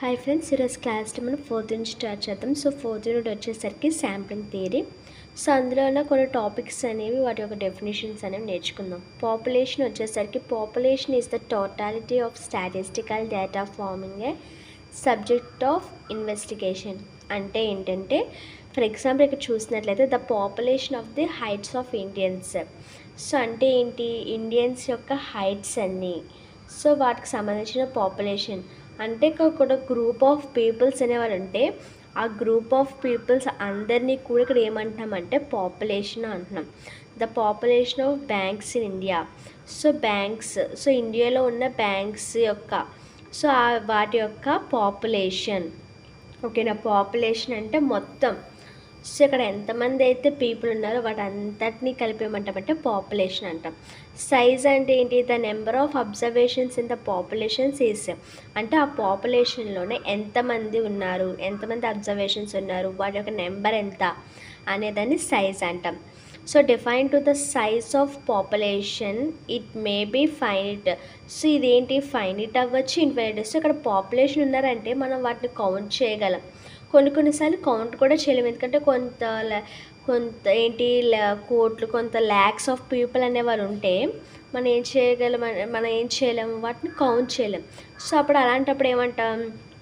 hi friends ఈరోజు క్లాస్లో మనం ఫోర్త్ యూనిట్ స్టార్ట్ చేద్దాం సో ఫోర్త్ యూనిట్ వచ్చేసరికి శాంప్లింగ్ థియరీ సో అందులో ఉన్న కొన్ని టాపిక్స్ అనేవి వాటి యొక్క డెఫినేషన్స్ అనేవి నేర్చుకుందాం పాపులేషన్ వచ్చేసరికి population is the totality of statistical data forming a subject of investigation అంటే ఏంటంటే ఫర్ ఎగ్జాంపుల్ ఇక్కడ చూసినట్లయితే the population of the heights of Indians so అంటే ఏంటి ఇండియన్స్ యొక్క హైట్స్ అన్నీ సో వాటికి సంబంధించిన పాపులేషన్ అంటే ఒక గ్రూప్ ఆఫ్ పీపుల్స్ అనేవారు ఉంటే ఆ గ్రూప్ ఆఫ్ పీపుల్స్ అందరినీ కూడా ఇక్కడ ఏమంటున్నామంటే పాపులేషన్ అంటున్నాం the population of banks in India so banks so ఇండియాలో ఉన్న బ్యాంక్స్ యొక్క సో ఆ- వాటి యొక్క పాపులేషన్ ఓకేనా పాపులేషన్ అంటే మొత్తం సో ఇక్కడ ఎంతమంది అయితే పీపుల్ ఉన్నారో వాటి అంతటినీ కలిపేమంటామంటే పాపులేషన్ అంటాం సైజ్ అంటే ఏంటి the number of observations in the populations is అంటే ఆ పాపులేషన్లోనే ఎంతమంది ఉన్నారు ఎంతమంది అబ్జర్వేషన్స్ ఉన్నారు వాటి యొక్క నెంబర్ ఎంత అనేదాన్ని సైజ్ అంటాం so define to the size of population it may be finite so ఇదేంటి ఫైనిట్ అవ్వచ్చు ఇన్ఫైనిట్ సో ఇక్కడ పాపులేషన్ ఉన్నారంటే మనం వాటిని కౌంట్ చేయగలం కొన్ని కొన్నిసార్లు కౌంట్ కూడా చేయలేము ఎందుకంటే కొంత ల- కొంత ఏంటి ల- కోట్లు కొంత ల్యాక్స్ ఆఫ్ పీపుల్ అనేవారు ఉంటే మనం ఏం చేయగలం అన- మనం ఏం చేయలేము వాటిని కౌంట్ చేయలేం సో అప్పుడు అలాంటప్పుడు ఏమంటాం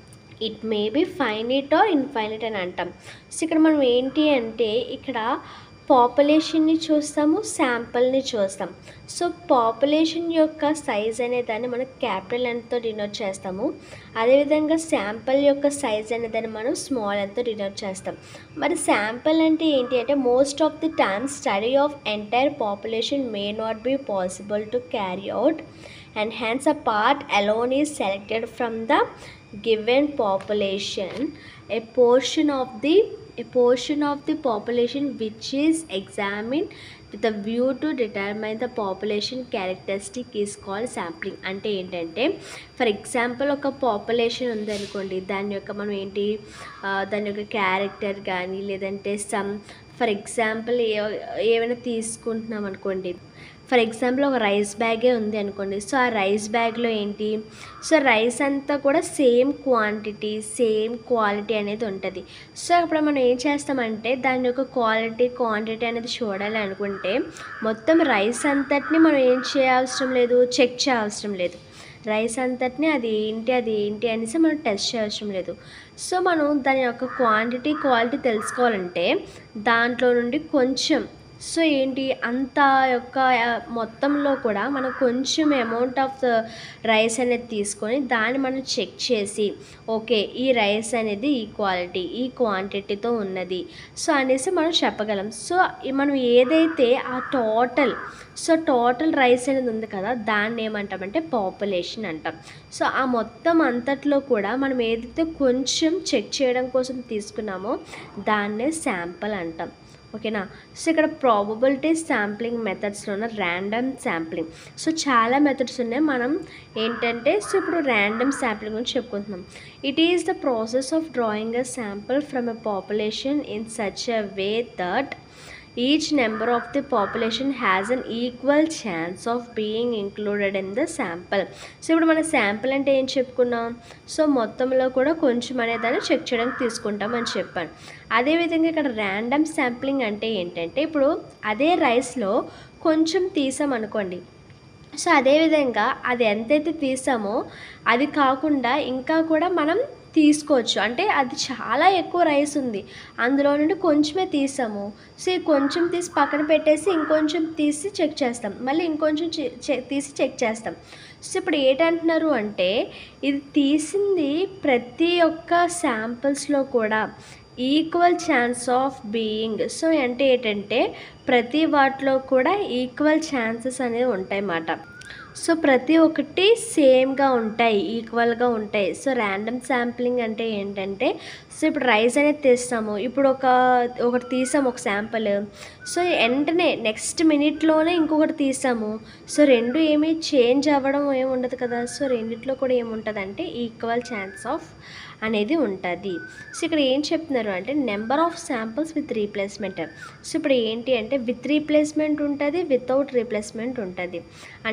it may be finite or infinite అని అంటాం సో ఇక్కడ మనం ఏంటి అంటే ఇక్కడ పాపులేషన్ని చూస్తాము శాంపుల్ని చూస్తాం సో పాపులేషన్ యొక్క సైజ్ అనే దాన్ని మనం క్యాపిటల్ ఎంతో డినోట్ చేస్తాము అదేవిధంగా శాంపుల్ యొక్క సైజ్ అనే దాన్ని మనం స్మాల్ ఎంతో డినోట్ చేస్తాం మరి శాంపుల్ అంటే ఏంటి అంటే most of the time study of entire population may not be possible to carry out and hence a part alone is selected from the given population a portion of the a portion of the population which is examined with a view to determine the population characteristic is called sampling అంటే ఏంటంటే for example ఒక population ఉందనుకోండి దాని యొక్క మనం ఏంటి ఆ, దాని యొక్క క్యారెక్టర్ కానీ లేదంటే సమ్ ఫర్ ఎగ్జాంపుల్ ఏ ఏమైనా తీసుకుంటున్నాం అనుకోండి ఫర్ ఎగ్జాంపుల్ ఒక రైస్ బ్యాగే ఉంది అనుకోండి సో ఆ రైస్ బ్యాగ్లో ఏంటి సో రైస్ అంతా కూడా సేమ్ క్వాంటిటీ సేమ్ క్వాలిటీ అనేది ఉంటుంది సో అప్పుడు మనం ఏం చేస్తామంటే దాని యొక్క క్వాలిటీ క్వాంటిటీ అనేది చూడాలి అనుకుంటే మొత్తం రైస్ అంతటిని మనం ఏం చేయవసరం లేదు చెక్ చేయవసరం లేదు రైస్ అంతటిని అది ఏంటి అది ఏంటి అనేసి మనం టెస్ట్ చేయవసరం లేదు సో మనం దాని యొక్క క్వాంటిటీ క్వాలిటీ తెలుసుకోవాలంటే దాంట్లో నుండి కొంచెం సో ఏంటి అంత యొక్క ఆ, మొత్తంలో కూడా మనం కొంచెం అమౌంట్ ఆఫ్ ద రైస్ అనేది తీసుకొని దాన్ని మనం చెక్ చేసి ఓకే ఈ రైస్ అనేది ఈ క్వాలిటీ ఈ క్వాంటిటీతో ఉన్నది సో అనేసి మనం చెప్పగలం సో ఈ మనం ఏదైతే ఆ టోటల్ సో టోటల్ రైస్ అనేది ఉంది కదా దాన్ని ఏమంటామంటే పాపులేషన్ అంటాం సో ఆ మొత్తం అంతట్లో కూడా మనం ఏదైతే కొంచెం చెక్ చేయడం కోసం తీసుకున్నామో దాన్నే శాంపుల్ అంటాం ఓకేనా సో ఇక్కడ ప్రాబబిలిటీ శాంప్లింగ్ మెథడ్స్లో ఉన్న ర్యాండమ్ శాంప్లింగ్ సో చాలా మెథడ్స్ ఉన్నాయి మనం ఏంటంటే సో ఇప్పుడు ర్యాండమ్ శాంప్లింగ్ గురించి చెప్పుకుంటున్నాం it is the process of drawing a sample from a population in such a way that each number of the population has an equal chance of being included in the sample so ఇప్పుడు మన sample అంటే ఏం చెప్పుకున్నాం so మొత్తంలో కూడా కొంచెం అనేదాన్ని check చేయడానికి తీసుకుంటాం అని చెప్పాను అదేవిధంగా ఇక్కడ ర్యాండమ్ శాంప్లింగ్ అంటే ఏంటంటే ఇప్పుడు అదే రైస్లో కొంచెం తీసాం అనుకోండి సో అదేవిధంగా అది ఎంతైతే తీసామో అది కాకుండా ఇంకా కూడా మనం తీసుకోవచ్చు అంటే అది చాలా ఎక్కువ రైస్ ఉంది అందులో నుండి కొంచెమే తీసాము సో ఈ కొంచెం తీసి పక్కన పెట్టేసి ఇంకొంచెం తీసి చెక్ చేస్తాం మళ్ళీ ఇంకొంచెం చె- చె- తీసి చెక్ చేస్తాం సో ఇప్పుడు ఏంటంటున్నారు అంటే ఇది తీసింది ప్రతి ఒక్క శాంపిల్స్లో కూడా equal chance of being so అంటే ఏంటంటే ప్రతి వాటిలో కూడా ఈక్వల్ ఛాన్సెస్ అనేవి ఉంటాయి అన్నమాట సో ప్రతి ఒక్కటి సేమ్గా ఉంటాయి ఈక్వల్గా ఉంటాయి సో ర్యాండమ్ శాంప్లింగ్ అంటే ఏంటంటే సో ఇప్పుడు రైస్ అనేది తీస్తాము ఇప్పుడు ఒక ఒకటి తీసాము ఒక శాంపుల్ సో వెంటనే నెక్స్ట్ మినిట్లోనే ఇంకొకటి తీసాము సో రెండు ఏమీ చేంజ్ అవ్వడం ఏమి ఉండదు కదా సో రెండిట్లో కూడా ఏముంటుంది అంటే ఈక్వల్ ఛాన్స్ ఆఫ్ అనేది ఉంటుంది సో ఇక్కడ ఏం చెప్తున్నారు అంటే number of samples with replacement so ఇప్పుడు ఏంటి అంటే విత్ రీప్లేస్మెంట్ ఉంటుంది వితౌట్ రీప్లేస్మెంట్ ఉంటుంది అంటే ఎలా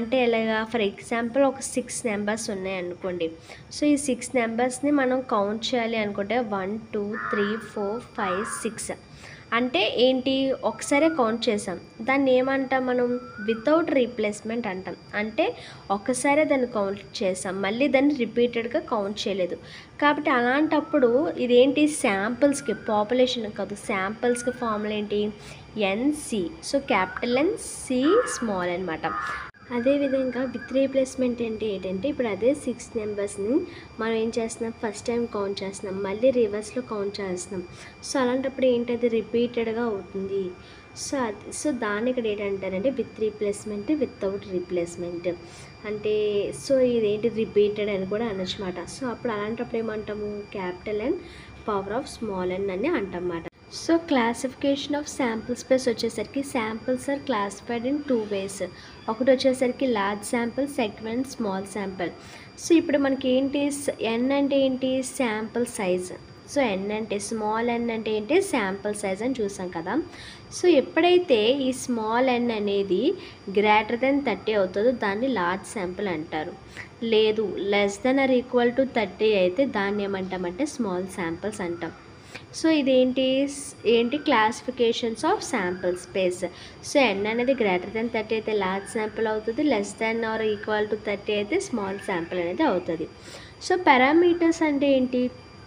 ఉంటాయిగా ఫర్ ఎగ్జాంపుల్ ఒక సిక్స్ నెంబర్స్ ఉన్నాయి అనుకోండి సో ఈ సిక్స్ నెంబర్స్ని మనం కౌంట్ చేయాలి అనుకుంటే one two three four five six అంటే ఏంటి ఒకసారే కౌంట్ చేసాం దాన్ని ఏమంటాం మనం వితౌట్ రీప్లేస్మెంట్ అంటాం అంటే ఒక్కసారే దాన్ని కౌంట్ చేసాం మళ్ళీ దాన్ని రిపీటెడ్గా కౌంట్ చేయలేదు కాబట్టి అలాంటప్పుడు ఇదేంటి శాంపిల్స్కి పాపులేషన్ కాదు శాంపిల్స్కి ఫార్ములా ఏంటి N C so capital N C small అనమాట అదేవిధంగా విత్ రీప్లేస్మెంట్ అంటే ఏంటంటే ఇప్పుడు అదే సిక్స్ నెంబర్స్ని మనం ఏం చేస్తున్నాం ఫస్ట్ టైం కౌంట్ చేస్తున్నాం మళ్ళీ రివర్స్లో కౌంట్ చేస్తున్నాం సో అలాంటప్పుడు ఏంటది రిపీటెడ్గా అవుతుంది సో అది సో దాన్ని ఇక్కడ ఏంటంటారంటే విత్ రీప్లేస్మెంట్ వితౌట్ రీప్లేస్మెంట్ అంటే సో ఇదేంటి రిపీటెడ్ అని కూడా అనొచ్చమాట సో అప్పుడు అలాంటప్పుడు ఏమంటాము capital N power of small N అని అంటాం so classification of sample space వచ్చేసరికి samples are classified in two ways ఒకటి వచ్చేసరికి large sample segment small sample so ఇప్పుడు మనకి ఏంటి ఎన్ అంటే ఏంటి శాంపిల్ సైజ్ సో ఎన్ అంటే స్మాల్ ఎన్ అంటే ఏంటి శాంపిల్ సైజ్ అని చూసాం కదా సో ఎప్పుడైతే ఈ స్మాల్ ఎన్ అనేది గ్రేటర్ దెన్ థర్టీ అవుతుందో దాన్ని లార్జ్ శాంపిల్ అంటారు లేదు less than or equal to thirty అయితే దాన్ని ఏమంటామంటే స్మాల్ శాంపిల్స్ అంటాం సో ఇదేంటి ఏంటి classifications of sample space so N అనేది గ్రేటర్ దెన్ థర్టీ అయితే లార్జ్ శాంపిల్ అవుతుంది less than or equal to thirty అయితే స్మాల్ శాంపిల్ అనేది అవుతుంది సో పారామీటర్స్ అంటే ఏంటి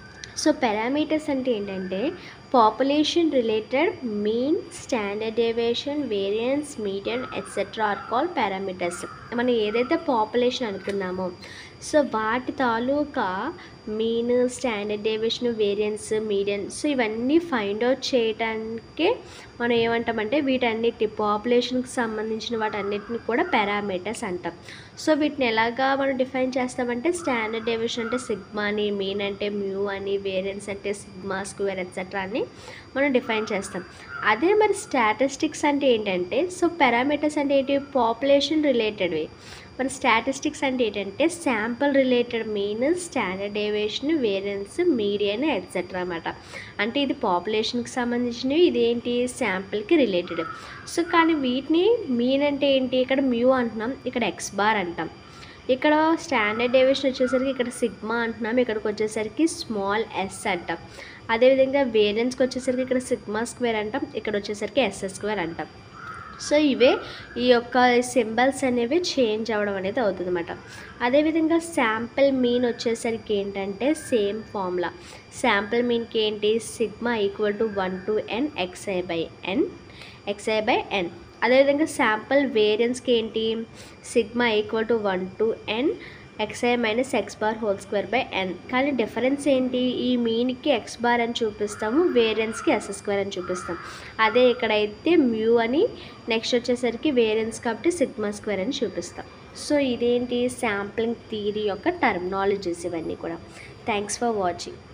సో పారామీటర్స్ అంటే ఏంటంటే population related mean standard deviation variance median etcetera are call parameters మనం ఏదైతే పాపులేషన్ అనుకున్నామో సో వాటి తాలూకా mean standard deviation variance median so ఇవన్నీ ఫైండ్ అవుట్ చేయడానికే మనం ఏమంటామంటే వీటన్నిటి పాపులేషన్కి సంబంధించిన వాటన్నిటిని కూడా పారామీటర్స్ అంటాం సో వీటిని ఎలాగా మనం డిఫైన్ చేస్తామంటే స్టాండర్డ్ డేవియేషన్ అంటే సిగ్మా అని మీన్ అంటే మ్యూ అని వేరియన్స్ అంటే సిగ్మా స్క్వేర్ ఎట్సెట్రా అని మనం డిఫైన్ చేస్తాం అదే మరి స్టాటిస్టిక్స్ అంటే ఏంటంటే సో పారామీటర్స్ అంటే ఏంటి పాపులేషన్ రిలేటెడ్వి మన స్టాటిస్టిక్స్ అంటే ఏంటంటే sample related mean standard deviation variance median etcetera అన్నమాట అంటే ఇది పాపులేషన్కి సంబంధించినవి ఇదేంటి శాంపుల్కి రిలేటెడ్ సో కానీ వీటిని మీన్ అంటే ఏంటి ఇక్కడ మ్యూ అంటున్నాం ఇక్కడ ఎక్స్ బార్ అంటాం ఇక్కడ స్టాండర్డ్ డేవియేషన్ వచ్చేసరికి ఇక్కడ సిగ్మా అంటున్నాం ఇక్కడికి వచ్చేసరికి స్మాల్ ఎస్ అంటాం అదేవిధంగా వేరియన్స్కి వచ్చేసరికి ఇక్కడ సిగ్మా స్క్వేర్ అంటాం ఇక్కడ వచ్చేసరికి ఎస్ఎస్ స్క్వేర్ అంటాం సో ఇవే ఈ యొక్క సింబల్స్ అనేవి చేంజ్ అవ్వడం అనేది అవుతుంది అనమాట అదేవిధంగా శాంపిల్ మీన్ వచ్చేసరికి ఏంటంటే సేమ్ ఫార్ములా శాంపిల్ మీన్కి ఏంటి sigma equal to one to N X I by N X I by N అదేవిధంగా శాంపిల్ వేరియన్స్కి ఏంటి sigma equal to one to N X I minus X bar whole square by N కానీ difference ఏంటి ఈ మీన్కి X bar అని చూపిస్తాము వేరియన్స్కి ఎస్ స్క్వేర్ అని చూపిస్తాం అదే ఇక్కడైతే మ్యూ అని నెక్స్ట్ వచ్చేసరికి వేరియన్స్ కాబట్టి సిగ్మా స్క్వేర్ అని చూపిస్తాం సో ఇదేంటి శాంప్లింగ్ థియరీ యొక్క టర్మినాలజీస్ ఇవన్నీ కూడా థ్యాంక్స్ ఫర్ వాచింగ్